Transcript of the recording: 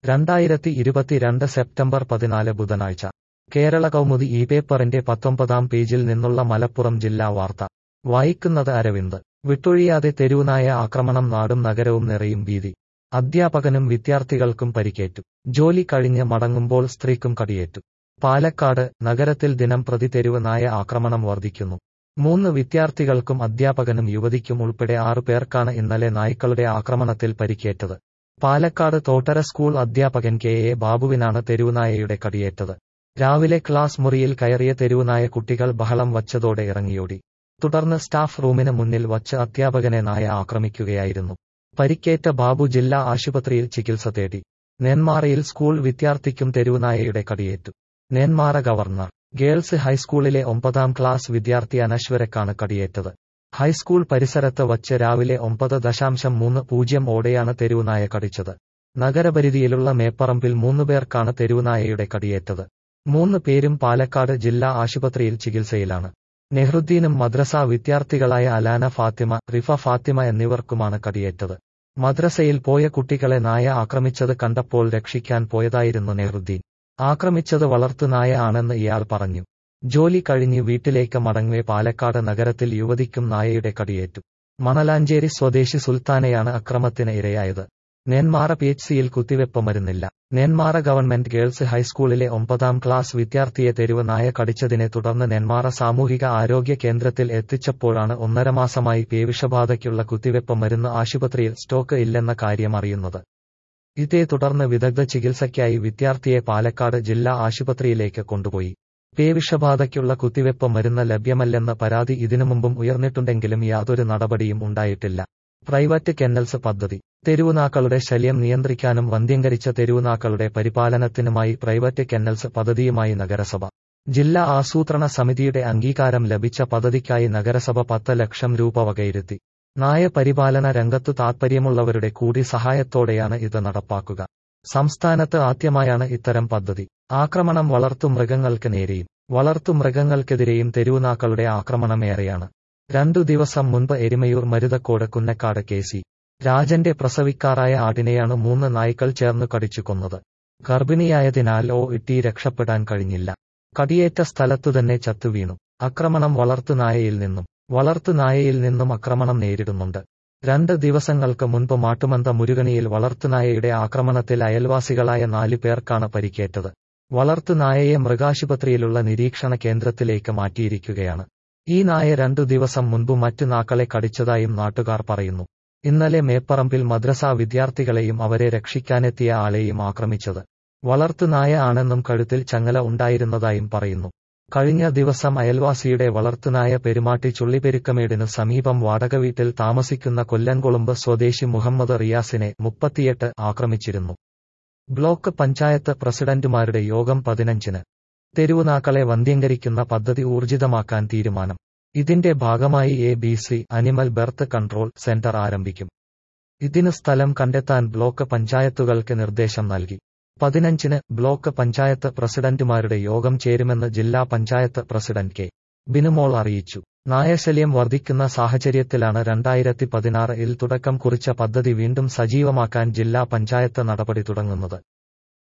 രണ്ടായിരത്തി ഇരുപത്തിരണ്ട് സെപ്റ്റംബർ പതിനാല് ബുധനാഴ്ച കേരള കൗമുദി ഈ പേപ്പറിന്റെ പത്തൊമ്പതാം പേജിൽ നിന്നുള്ള മലപ്പുറം ജില്ലാ വാർത്ത വായിക്കുന്നത് അരവിന്ദ് വിട്ടൊഴിയാതെ തെരുവുനായ ആക്രമണം നാടും നഗരവും നിറയും ഭീതി അധ്യാപകനും വിദ്യാർത്ഥികൾക്കും പരിക്കേറ്റു ജോലി കഴിഞ്ഞ് മടങ്ങുമ്പോൾ സ്ത്രീക്കും കടിയേറ്റു പാലക്കാട് നഗരത്തിൽ ദിനം പ്രതി തെരുവ് നായ ആക്രമണം വർദ്ധിക്കുന്നു മൂന്ന് വിദ്യാർത്ഥികൾക്കും അധ്യാപകനും യുവതിക്കും ഉൾപ്പെടെ ആറു പേർക്കാണ് ഇന്നലെ നായ്ക്കളുടെ ആക്രമണത്തിൽ പരിക്കേറ്റത് പാലക്കാട് തോട്ടര സ്കൂൾ അധ്യാപകൻ കെ എ ബാബുവിനാണ് തെരുവുനായയുടെ കടിയേറ്റത് രാവിലെ ക്ലാസ് മുറിയിൽ കയറിയ തെരുവുനായ കുട്ടികൾ ബഹളം വച്ചതോടെ ഇറങ്ങിയോടി തുടർന്ന് സ്റ്റാഫ് റൂമിന് മുന്നിൽ വച്ച് അധ്യാപകനെ നായ ആക്രമിക്കുകയായിരുന്നു പരിക്കേറ്റ ബാബു ജില്ലാ ആശുപത്രിയിൽ ചികിത്സ തേടി നെന്മാറയിൽ സ്കൂൾ വിദ്യാർത്ഥിക്കും തെരുവുനായയുടെ കടിയേറ്റു നെന്മാറ ഗവർണർ ഗേൾസ് ഹൈസ്കൂളിലെ ഒമ്പതാം ക്ലാസ് വിദ്യാർത്ഥി അനശ്വരക്കാണ് കടിയേറ്റത് ഹൈസ്കൂൾ പരിസരത്ത് വച്ച് രാവിലെ ഒമ്പത് ദശാംശം മൂന്ന് പൂജ്യം ഓടെയാണ് തെരുവുനായ കടിച്ചത് നഗരപരിധിയിലുള്ള മേപ്പറമ്പിൽ മൂന്നുപേർക്കാണ് തെരുവുനായയുടെ കടിയേറ്റത് മൂന്ന് പേരും പാലക്കാട് ജില്ലാ ആശുപത്രിയിൽ ചികിത്സയിലാണ് നെഹ്റുദ്ദീനും മദ്രസ വിദ്യാർത്ഥികളായ അലാന ഫാത്തിമ റിഫ ഫാത്തിമ എന്നിവർക്കുമാണ് കടിയേറ്റത് മദ്രസയിൽ പോയ കുട്ടികളെ നായ ആക്രമിച്ചത് കണ്ടപ്പോൾ രക്ഷിക്കാൻ പോയതായിരുന്നു നെഹ്റുദ്ദീൻ ആക്രമിച്ചത് വളർത്തുനായ ആണെന്ന് ഇയാൾ പറഞ്ഞു ജോലി കഴിഞ്ഞ് വീട്ടിലേക്ക് മടങ്ങവേ പാലക്കാട് നഗരത്തിൽ യുവതിക്കും നായയുടെ കടിയേറ്റു മണലാഞ്ചേരി സ്വദേശി സുൽത്താനയാണ് അക്രമത്തിന് ഇരയായത് നെന്മാറ പി എച്ച് സിയിൽ കുത്തിവെപ്പ് മരുന്നില്ല നെന്മാറ ഗവൺമെന്റ് ഗേൾസ് ഹൈസ്കൂളിലെ ഒമ്പതാം ക്ലാസ് വിദ്യാർത്ഥിയെ തെരുവ് നായ കടിച്ചതിനെ തുടർന്ന് നെന്മാറ സാമൂഹിക ആരോഗ്യ കേന്ദ്രത്തിൽ എത്തിച്ചപ്പോഴാണ് ഒന്നര മാസമായി പേവിഷബാധയ്ക്കുള്ള കുത്തിവെപ്പ് മരുന്ന് ആശുപത്രിയിൽ സ്റ്റോക്ക് ഇല്ലെന്ന കാര്യം അറിയുന്നത് ഇതേ തുടർന്ന് വിദഗ്ധ ചികിത്സയ്ക്കായി വിദ്യാർത്ഥിയെ പാലക്കാട് ജില്ലാ ആശുപത്രിയിലേക്ക് കൊണ്ടുപോയി പേവിഷബാധയ്ക്കുള്ള കുത്തിവെപ്പ് മരുന്ന് ലഭ്യമല്ലെന്ന പരാതി ഇതിനു മുമ്പും ഉയർന്നിട്ടുണ്ടെങ്കിലും യാതൊരു നടപടിയും ഉണ്ടായിട്ടില്ല പ്രൈവറ്റ് കെന്നൽസ് പദ്ധതി തെരുവുനാക്കളുടെ ശല്യം നിയന്ത്രിക്കാനും വന്ധ്യംകരിച്ച തെരുവുനാക്കളുടെ പരിപാലനത്തിനുമായി പ്രൈവറ്റ് കെന്നൽസ് പദ്ധതിയുമായി നഗരസഭ ജില്ലാ ആസൂത്രണ സമിതിയുടെ അംഗീകാരം ലഭിച്ച പദ്ധതിക്കായി നഗരസഭ പത്ത് ലക്ഷം രൂപ വകയിരുത്തി നായ പരിപാലന രംഗത്തു താൽപ്പര്യമുള്ളവരുടെ കൂടി സഹായത്തോടെയാണ് ഇത് നടപ്പാക്കുക സംസ്ഥാനത്ത് ആദ്യമായാണ് ഇത്തരം പദ്ധതി ആക്രമണം വളർത്തുമൃഗങ്ങൾക്ക് നേരെയും വളർത്തുമൃഗങ്ങൾക്കെതിരെയും തെരുവുനാക്കളുടെ ആക്രമണമേറെയാണ് രണ്ടു ദിവസം മുൻപ് എരുമയൂർ മരുതക്കോട് കുന്നക്കാട് കെ സി രാജന്റെ പ്രസവിക്കാറായ ആടിനെയാണ് മൂന്ന് നായ്ക്കൾ ചേർന്ന് കടിച്ചു കൊന്നത് ഗർഭിണിയായതിനാൽ ഓ ഇട്ടി രക്ഷപ്പെടാൻ കഴിഞ്ഞില്ല കടിയേറ്റ സ്ഥലത്തുതന്നെ ചത്തുവീണു ആക്രമണം വളർത്തുനായയിൽ നിന്നും വളർത്തുനായയിൽ നിന്നും ആക്രമണം നേരിടുന്നുണ്ട് രണ്ട് ദിവസങ്ങൾക്ക് മുൻപ് മാട്ടുമന്ത മുരുകണിയിൽ വളർത്തുനായയുടെ ആക്രമണത്തിൽ അയൽവാസികളായ നാലു പേർക്കാണ് പരിക്കേറ്റത് വളർത്തുനായയെ മൃഗാശുപത്രിയിലുള്ള നിരീക്ഷണ കേന്ദ്രത്തിലേക്ക് മാറ്റിയിരിക്കുകയാണ് ഈ നായ രണ്ടു ദിവസം മുൻപ് മറ്റു നാക്കളെ കടിച്ചതായും നാട്ടുകാർ പറയുന്നു ഇന്നലെ മേപ്പറമ്പിൽ മദ്രസ വിദ്യാർത്ഥികളെയും അവരെ രക്ഷിക്കാനെത്തിയ ആളെയും ആക്രമിച്ചത് വളർത്തുനായ ആണെന്നും കഴുത്തിൽ ചങ്ങല ഉണ്ടായിരുന്നതായും പറയുന്നു കഴിഞ്ഞ ദിവസം അയൽവാസിയുടെ വളർത്തുനായ പെരുമാട്ടി ചുള്ളിപ്പെരുക്കമേടിനു സമീപം വാടക വീട്ടിൽ താമസിക്കുന്ന കൊല്ലൻകൊളുമ്പ് സ്വദേശി മുഹമ്മദ് റിയാസിനെ മുപ്പത്തിയെട്ട് ആക്രമിച്ചിരുന്നു ബ്ലോക്ക് പഞ്ചായത്ത് പ്രസിഡന്റുമാരുടെ യോഗം പതിനഞ്ചിന് തെരുവുനാക്കളെ വന്ധ്യംകരിക്കുന്ന പദ്ധതി ഊർജിതമാക്കാൻ തീരുമാനം ഇതിന്റെ ഭാഗമായി A B C animal birth control centre ആരംഭിക്കും ഇതിന് സ്ഥലം കണ്ടെത്താൻ ബ്ലോക്ക് പഞ്ചായത്തുകൾക്ക് നിർദ്ദേശം നൽകി പതിനഞ്ചിന് ബ്ലോക്ക് പഞ്ചായത്ത് പ്രസിഡന്റുമാരുടെ യോഗം ചേരുമെന്ന് ജില്ലാ പഞ്ചായത്ത് പ്രസിഡന്റ് കെ ബിനുമോൾ അറിയിച്ചു നായശല്യം വർദ്ധിക്കുന്ന സാഹചര്യത്തിലാണ് രണ്ടായിരത്തി പതിനാറിൽ തുടക്കം കുറിച്ച പദ്ധതി വീണ്ടും സജീവമാക്കാൻ ജില്ലാ പഞ്ചായത്ത് നടപടി തുടങ്ങുന്നത്